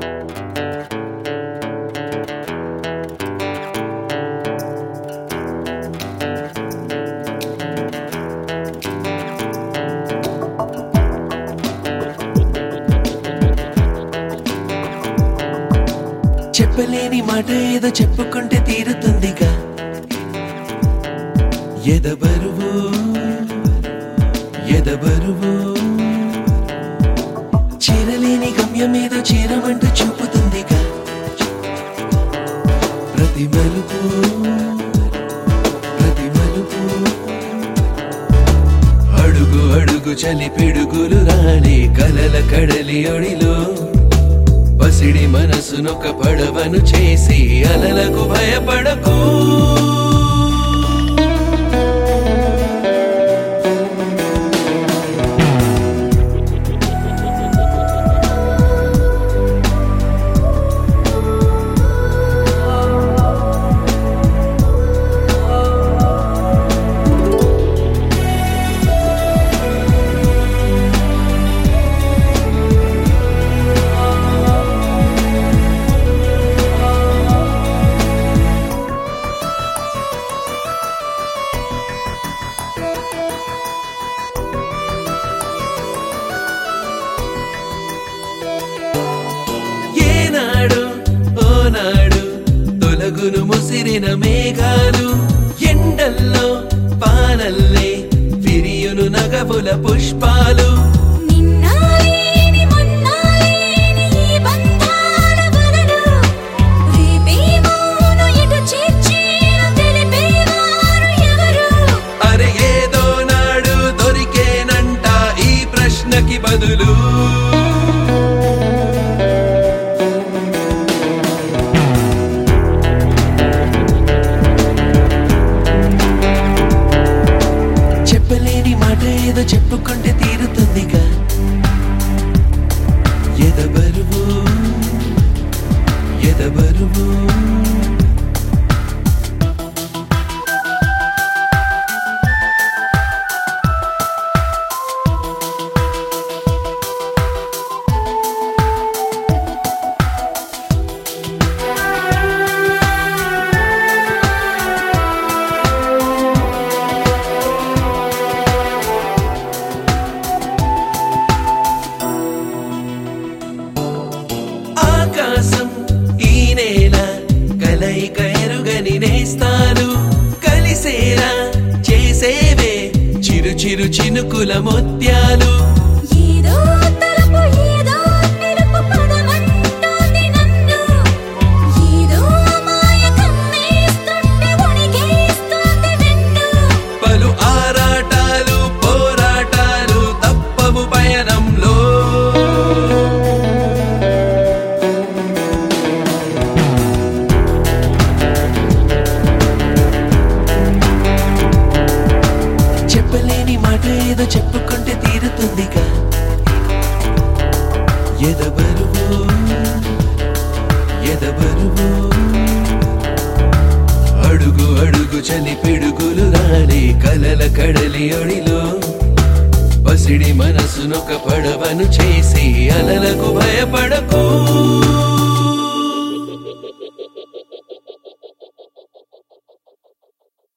చెప్పలేని మాట ఏదో చెప్పుకుంటే తీరుతుందిగా ఎదబరువు ఎదబరువు చేరలేని గమ్యం ఏదో చేరమంటూ చూపుతుందిగా ప్రతి మలుపు ప్రతి మలుపు అడుగు అడుగు చలి పిడుగులు రాని కలల కడలి ఒడిలో పసిడి మనసునొక పడవను చేసి అలలకు భయపడకు ఏనాడు ఓనాడు తొలగును ముసిరిన మేఘాలు ఎండల్లో పానల్లే విరియును నగబుల పుష్పాలు నిన్నాలేని మొన్నాలేని ఈ బంధాల వలన రేపేమోను ఎటు చేర్చేను తెలిపేవారు ఎవరు అరే ఏదో నాడు దొరికేనంట ఈ ప్రశ్నకి బదులు చెప్పలేని మాట ఏదో చెప్పుకుంటే తీరుతుందిగా ఎదబరువు ఎదబరువు ఆకాశం ఈ నేల కలయిక ఎరుగని నేస్తాను కలిసేలా చేసేవే చిరు చిరు చినుకుల ముత్యాలు ఏదో తలపు ఏదో పిలుపు పదమంటోంది నన్ను ఏదో మాయ కమ్మేస్తుంటే ఉడికేస్తోంది వెన్ను పలు ఆరాటాలు పోరాటాలు తప్పవు పయనంలో చెప్పలేని మాట ఏదో చెప్పుకుంటే తీరుతుందిగా ఎదబరువు ఎదబరువు అడుగు అడుగు చలి పిడుగులు రాని కలల కడలి ఒడిలో పసిడి మనసునొక పడవను చేసి అలలకు భయపడకు